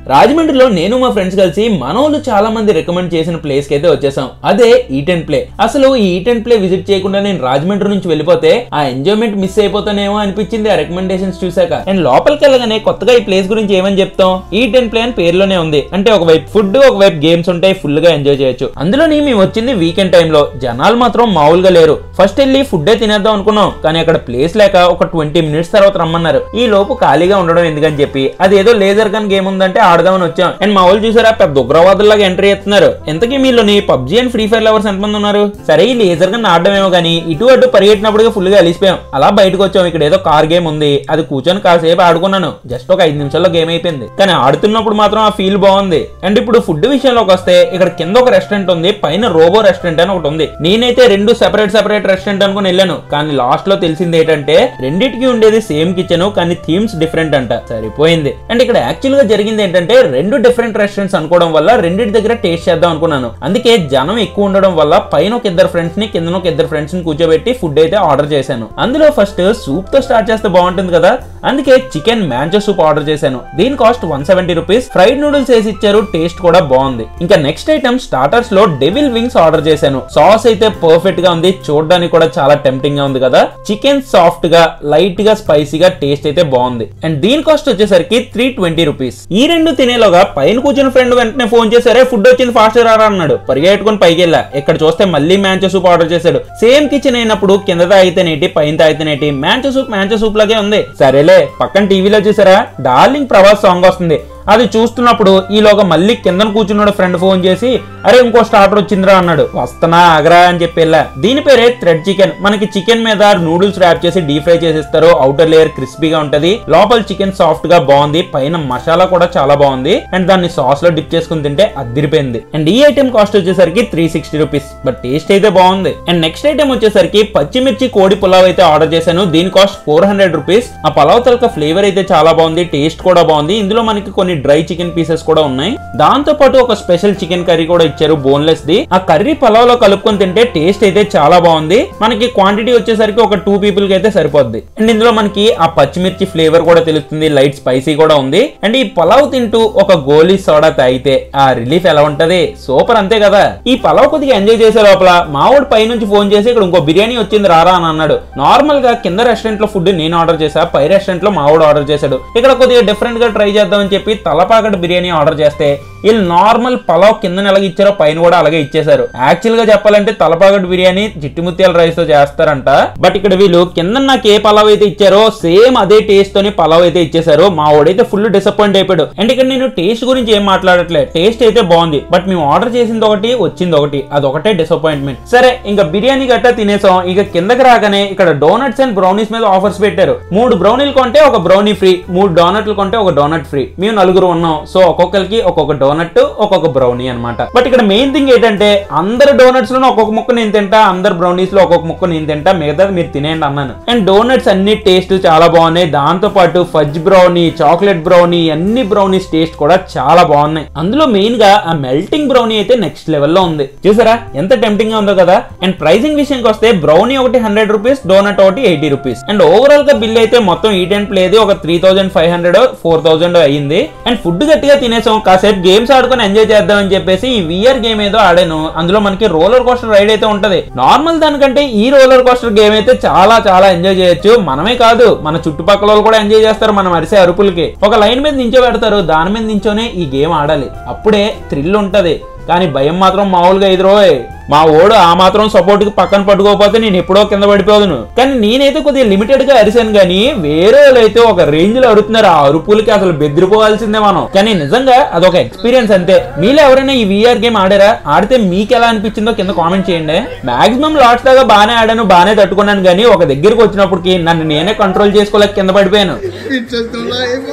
రాజమండ్రిలో నేను మా ఫ్రెండ్స్ కలిసి మనోళ్ళు చాలా మంది రికమెండ్ చేసిన ప్లేస్ కి అయితే వచ్చేసాం అదే ఈట్ అండ్ ప్లే అసలు ఈ ఈట్ అండ్ ప్లే విజిట్ చేయకుండా నేను రాజమండ్రి నుంచి వెళ్ళిపోతే ఆ ఎంజాయ్మెంట్ మిస్ అయిపోతానేమో అనిపించింది ఆ రికమెండేషన్స్ చూసాక అండ్ లోపలికి వెళ్ళగానే కొత్తగా ఈ ప్లేస్ గురించి ఏమని చెప్తాం ఈట్ అండ్ ప్లే అని పేరులోనే ఉంది అంటే ఒకవైపు ఫుడ్ ఒకవైపు గేమ్స్ ఉంటాయి ఫుల్ గా ఎంజాయ్ చేయొచ్చు అందులోని మేము వచ్చింది వీకెండ్ టైంలో జనాలు మాత్రం మామూలుగా లేరు ఫస్ట్ వెళ్ళి ఫుడ్డే తినేద్దాం అనుకున్నాం కానీ అక్కడ ప్లేస్ లేక ఒక ట్వంటీ మినిట్స్ తర్వాత రమ్మన్నారు ఈ లోపు ఖాళీగా ఉండడం ఎందుకని చెప్పి అదేదో లేజర్ గన్ గేమ్ ఉందంటే ఆడదామని వచ్చాం అండ్ మా వాళ్ళు చూసారా పెద్ద ఉగ్రవాదుల్లాగా ఎంట్రీ ఇస్తున్నారు ఎంతకీ మీలోని PUBG and free fire lovers ఎంతమంది ఉన్నారు సరే ఈ లేజర్ గన్ ఆడడమేమో కానీ ఇటు అటు పరిగెట్టినప్పుడు ఫుల్ గా అలిసిపోయాం అలా బయటకు వచ్చాం ఇక్కడ ఏదో కార్ గేమ్ ఉంది అది కూర్చొని కాసేపు ఆడుకున్నాను జస్ట్ ఒక ఐదు నిమిషాల్లో గేమ్ అయిపోయింది కానీ ఆడుతున్నప్పుడు మాత్రం ఆ ఫీల్ బాగుంది అండ్ ఇప్పుడు ఫుడ్ విషయంలోకి వస్తే ఇక్కడ కింద ఒక రెస్టారెంట్ ఉంది పైన రోబో రెస్టారెంట్ అని ఒకటి ఉంది నేనైతే రెండు సెపరేట్ సెపరేట్ రెస్టారెంట్ అనుకుని వెళ్ళాను కానీ లాస్ట్ లో తెలిసింది ఏంటంటే రెండిటికి ఉండేది సేమ్ కిచెన్ కానీ థీమ్స్ డిఫరెంట్ అంట సరిపోయింది అండ్ ఇక్కడ యాక్చువల్ గా జరిగింది ఏంటంటే రెండు డిఫరెంట్ రెస్టారెంట్స్ అనుకోవడం వల్ల రెండింటి దగ్గర టేస్ట్ చేద్దాం అనుకున్నాను అందుకే జనం ఎక్కువ ఉండడం వల్ల పైన ఒక ఇద్దరు ఫ్రెండ్స్ ని కింద ఒక ఇద్దరు ఫ్రెండ్స్ ని కూర్చోబెట్టి ఫుడ్ అయితే ఆర్డర్ చేశాను అందులో ఫస్ట్ సూప్ తో స్టార్ట్ చేస్తే బాగుంటుంది కదా అందుకే చికెన్ మ్యాంచో సూప్ ఆర్డర్ చేశాను దీని cost one seventy rupees fried noodles వేసి ఇచ్చారు టేస్ట్ కూడా బాగుంది ఇంకా నెక్స్ట్ ఐటమ్ స్టార్టర్స్ లో డెవిల్ వింగ్స్ ఆర్డర్ చేశాను సాస్ అయితే పర్ఫెక్ట్ గా ఉంది చూడడానికి కూడా చాలా టెంప్టింగ్ గా ఉంది కదా చికెన్ సాఫ్ట్ గా లైట్ గా స్పైసీగా టేస్ట్ అయితే బాగుంది అండ్ దీని కాస్ట్ వచ్చేసరికి త్రీ ట్వంటీ రూపీస్ ఈ రెండు తినేలోగా పైన కూర్చున్న ఫ్రెండ్ వెంటనే ఫోన్ చేశారే ఫుడ్ వచ్చింది ఫాస్ట్ రారా అన్నాడు పరిగెట్టుకుని పైకి వెళ్ళా ఇక్కడ చూస్తే మళ్ళీ మ్యాంచో సూప్ ఆర్డర్ చేశాడు సేమ్ కిచెన్ అయినప్పుడు కింద తాగితేనేటి పైన తాగితేనేటి మ్యాంచో సూప్ మ్యాంచో సూప్ లాగే ఉంది సరేలే పక్కన టీవీలో చూసారా డార్లింగ్ ప్రభాస్ సాంగ్ వస్తుంది అది చూస్తున్నప్పుడు ఈలోగా మళ్ళీ కింద కూర్చున్నాడు ఫ్రెండ్ ఫోన్ చేసి అరే ఇంకో స్టార్టర్ వచ్చిందిరా అన్నాడు వస్తనా ఆగరా అని చెప్పి వెళ్ళా దీని పేరే థ్రెడ్ చికెన్ మనకి చికెన్ మీద నూడిల్స్ ర్యాప్ చేసి డీప్ ఫ్రై చేసిస్తారు అవుటర్ లేయర్ క్రిస్పీగా ఉంటది లోపల చికెన్ సాఫ్ట్ గా బాగుంది పైన మసాలా కూడా చాలా బాగుంది అండ్ దాన్ని సాస్ లో డిప్ చేసుకుని తింటే అదిరిపోయింది అండ్ ఈ ఐటెం కాస్ట్ వచ్చేసరికి three sixty rupees but taste అయితే బాగుంది అండ్ నెక్స్ట్ ఐటెం వచ్చేసరికి పచ్చిమిర్చి కోడి పులావ్ అయితే ఆర్డర్ చేశాను దీని కాస్ట్ ఫోర్ హండ్రెడ్ రూపీస్ ఆ పలావ్ తలక ఫ్లేవర్ అయితే చాలా బాగుంది టేస్ట్ కూడా బాగుంది ఇందులో మనకి కొన్ని డ్రై చికెన్ పీసెస్ కూడా ఉన్నాయి దాంతో పాటు ఒక స్పెషల్ చికెన్ కర్రీ కూడా ఇచ్చారు బోన్లెస్ ది ఆ కర్రీ పలావ్ లో కలుపుకొని తింటే టేస్ట్ అయితే చాలా బాగుంది మనకి క్వాంటిటీ వచ్చేసరికి ఒక టూ పీపుల్ కి అయితే సరిపోద్ది అండ్ ఇందులో మనకి ఆ పచ్చిమిర్చి ఫ్లేవర్ కూడా తెలుస్తుంది లైట్ స్పైసీ కూడా ఉంది అండ్ ఈ పలావ్ తింటూ ఒక గోలీ సోడా తాగితే ఆ రిలీఫ్ ఎలా ఉంటది సూపర్ అంతే కదా ఈ పలావ్ కొద్దిగా ఎంజాయ్ చేసే లోపల మావాడు పై నుంచి ఫోన్ చేసి ఇక్కడ ఇంకో బిర్యానీ వచ్చింది రారా అని అన్నాడు నార్మల్ గా కింద రెస్టారెంట్ లో ఫుడ్ నేను ఆర్డర్ చేసా పై రెస్టారెంట్ లో మావాడు ఆర్డర్ చేశాడు ఇక్కడ కొద్దిగా డిఫరెంట్ గా ట్రై చేద్దామని చెప్పి తలపాకట బిర్యానీ ఆర్డర్ చేస్తే వీళ్ళు నార్మల్ పలావ్ కింద ఎలాగ ఇచ్చారో పైన కూడా అలాగే ఇచ్చేశారు యాక్చువల్ గా చెప్పాలంటే తలపాకట బిర్యానీ చిట్టుముత్యాల రైస్ తో చేస్తారంట బట్ ఇక్కడ వీళ్ళు కింద నాకు ఏ పలావ్ అయితే ఇచ్చారో సేమ్ అదే టేస్ట్ తోని పలావ్ అయితే ఇచ్చేసారు మా వాడైతే ఫుల్ డిసప్పాయింట్ అయిపోయాడు అండ్ ఇక్కడ నేను టేస్ట్ గురించి ఏం మాట్లాడట్లే టేస్ట్ అయితే బాగుంది బట్ మేము ఆర్డర్ చేసింది ఒకటి వచ్చింది ఒకటి అదొకటే డిసప్పాయింట్మెంట్ సరే ఇంకా బిర్యానీ గట్టా తినేసాం ఇక కిందకి రాగానే ఇక్కడ డోనట్స్ అండ్ బ్రౌనీస్ మీద ఆఫర్స్ పెట్టారు మూడు బ్రౌనీలు కొంటే ఒక బ్రౌనీ ఫ్రీ మూడు డోనట్లు కొంటే ఒక డోనట్ ఫ్రీ మేము నలుగురు ఉన్నాం సో ఒక్కొక్కరికి ఒక్కొక్క డోనట్ ఒక్కొక్క బ్రౌనీ అన్నమాట బట్ ఇక్కడ మెయిన్ థింగ్ ఏంటంటే అందరు డోనట్స్ లో ఒక్కొక్క ముక్క నేను తింటా అందరు బ్రౌనీస్ లో ఒక్కొక్క ముక్క నేను తింటా మిగతాది మీరు తినేయండి అన్నాను అండ్ డోనట్స్ అన్ని టేస్ట్ చాలా బాగున్నాయి దాంతో పాటు ఫజ్ బ్రౌనీ చాక్లెట్ బ్రౌనీ అన్ని బ్రౌనీస్ టేస్ట్ కూడా చాలా బాగున్నాయి అందులో మెయిన్ గా ఆ మెల్టింగ్ బ్రౌనీ అయితే నెక్స్ట్ లెవెల్లో ఉంది చూసారా ఎంత టెంప్టింగ్ గా ఉందో కదా అండ్ ప్రైసింగ్ విషయానికి వస్తే బ్రౌనీ ఒకటి హండ్రెడ్ రూపీస్ డోనట్ ఒకటి ఎయిటీ రూపీస్ అండ్ ఓవరాల్ గా బిల్ అయితే మొత్తం ఈట్ అండ్ ప్లేది ఒక three thousand five hundred four thousand అయ్యింది అండ్ ఫుడ్ గట్టిగా తినేసాం కాసేపు గేమ్స్ ఆడుకొని ఎంజాయ్ చేద్దామని చెప్పేసి ఈ విఆర్ గేమ్ ఏదో ఆడాను అందులో మనకి రోలర్ కోస్టర్ రైడ్ అయితే ఉంటది నార్మల్ దానికంటే ఈ రోలర్ కోస్టర్ గేమ్ అయితే చాలా చాలా ఎంజాయ్ చేయొచ్చు మనమే కాదు మన చుట్టుపక్కల వాళ్ళు కూడా ఎంజాయ్ చేస్తారు మనం అరిసే అరుపులకి ఒక లైన్ మీద నించో పెడతారు దాని మీద నించోనే ఈ గేమ్ ఆడాలి అప్పుడే థ్రిల్ ఉంటది కానీ భయం మాత్రం మామూలుగా ఎదురోయ్ మా ఓడు ఆ మాత్రం సపోర్ట్ కి పక్కన పట్టుకోకపోతే నేను ఎప్పుడో కింద పడిపోదును కానీ నేనైతే కొద్దిగా లిమిటెడ్ గా అరిశాను కానీ వేరే వాళ్ళు అయితే ఒక రేంజ్ లో అడుగుతున్నారు ఆ అరుపులకి అసలు బెదిరిపోవాల్సిందే మనం కానీ నిజంగా అదొక ఎక్స్పీరియన్స్ అంతే మీలో ఎవరైనా ఈ విఆర్ గేమ్ ఆడారా ఆడితే మీకు ఎలా అనిపించిందో కింద కామెంట్ చేయండి మాక్సిమం లాస్ట్ దాకా బానే ఆడాను బానే తట్టుకున్నాను కానీ ఒక దగ్గరికి వచ్చినప్పటికి నన్ను నేనే కంట్రోల్ చేసుకోలేక కింద పడిపోయాను ఇచ్చేస్తున్నా ఏమో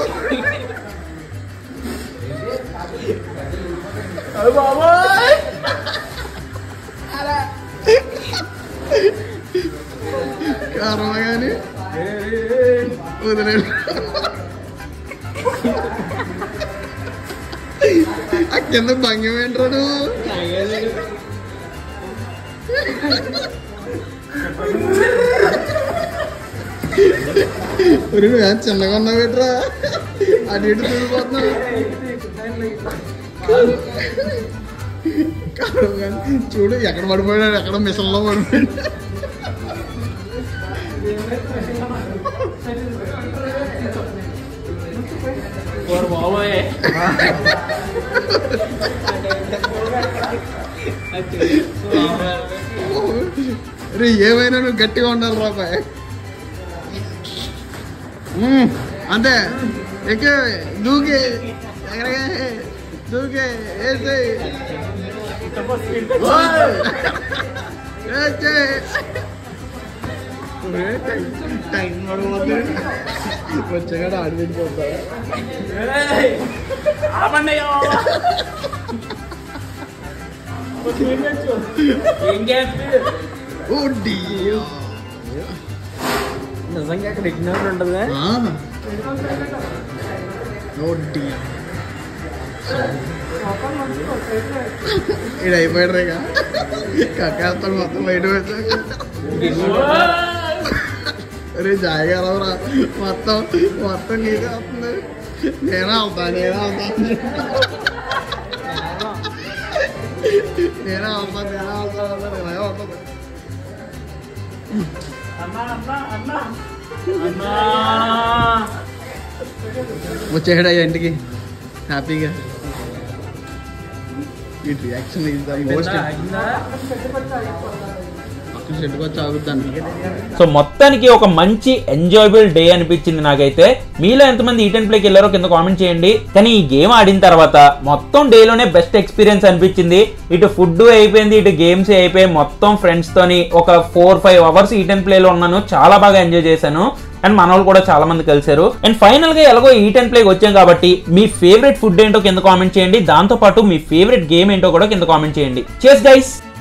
కారమా కానీ వదిలేదు ఆ కింద భంగ్యం ఏంట్రా నువ్వు ఒరేయ్ నువ్వు ఏం చిన్నగా ఉన్నావు ఏంట్రా అటు ఇటు తిరిగిపోతున్నావు కారం కానీ చూడు ఎక్కడ పడిపోయాడు ఎక్కడ మిషన్లో పడిపోయాడు బాబోయ్ రే ఏమైనా నువ్వు గట్టిగా ఉండాలి రాబాయ్ మ్మ్. అంతే ఎక్కే దూకే ఎక్కడికే దూకే వేసే టైం పడిపోతుంది వచ్చాక ఆడిపోతా ఆపండియో ఏం చేస్తుంది ఓ డియో. నిజంగా అక్కడ ఇగ్నోర్ ఉంటుంది ఆ. ఓ డియో. ఈడు అయిపోయాడు రేక కక్కేస్తాడు మొత్తం బయట వచ్చాక అరే జాయిగా రావురా మొత్తం మొత్తం నీదే వస్తుంది నేనే వెళ్తా నేనే వెళ్తా నేనే వెళ్తా నేనే వెళ్తా నేనే వెళ్తా అన్నా అన్నా అన్నా అన్నా వచ్చేసాడు అయ్యా ఇంటికి హ్యాపీగా ఈ రియాక్షన్ మోస్ట్ పక్కన చెట్టుకు వచ్చి ఆగుద్దాను సో మొత్తానికి ఒక మంచి ఎంజాయబుల్ డే అనిపించింది నాకైతే మీలో ఎంతమంది ఈట్ అండ్ ప్లేకి వెళ్ళారో కింద కామెంట్ చేయండి కానీ ఈ గేమ్ ఆడిన తర్వాత మొత్తం డేలోనే బెస్ట్ ఎక్స్పీరియన్స్ అనిపించింది ఇటు ఫుడ్ అయిపోయింది ఇటు గేమ్స్ అయిపోయి మొత్తం ఫ్రెండ్స్ తోని ఒక four five hours eat and ప్లేలో ఉన్నాను చాలా బాగా ఎంజాయ్ చేశాను అండ్ మన వాళ్ళు కూడా చాలా మంది కలిశారు అండ్ ఫైనల్ గా ఎలాగో ఈట్ అండ్ ప్లేకి వచ్చాం కాబట్టి మీ ఫేవరెట్ ఫుడ్ ఏంటో కింద కామెంట్ చేయండి దాంతో పాటు మీ ఫేవరెట్ గేమ్ ఏంటో కూడా కింద కామెంట్ చేయండి చేస్ గైస్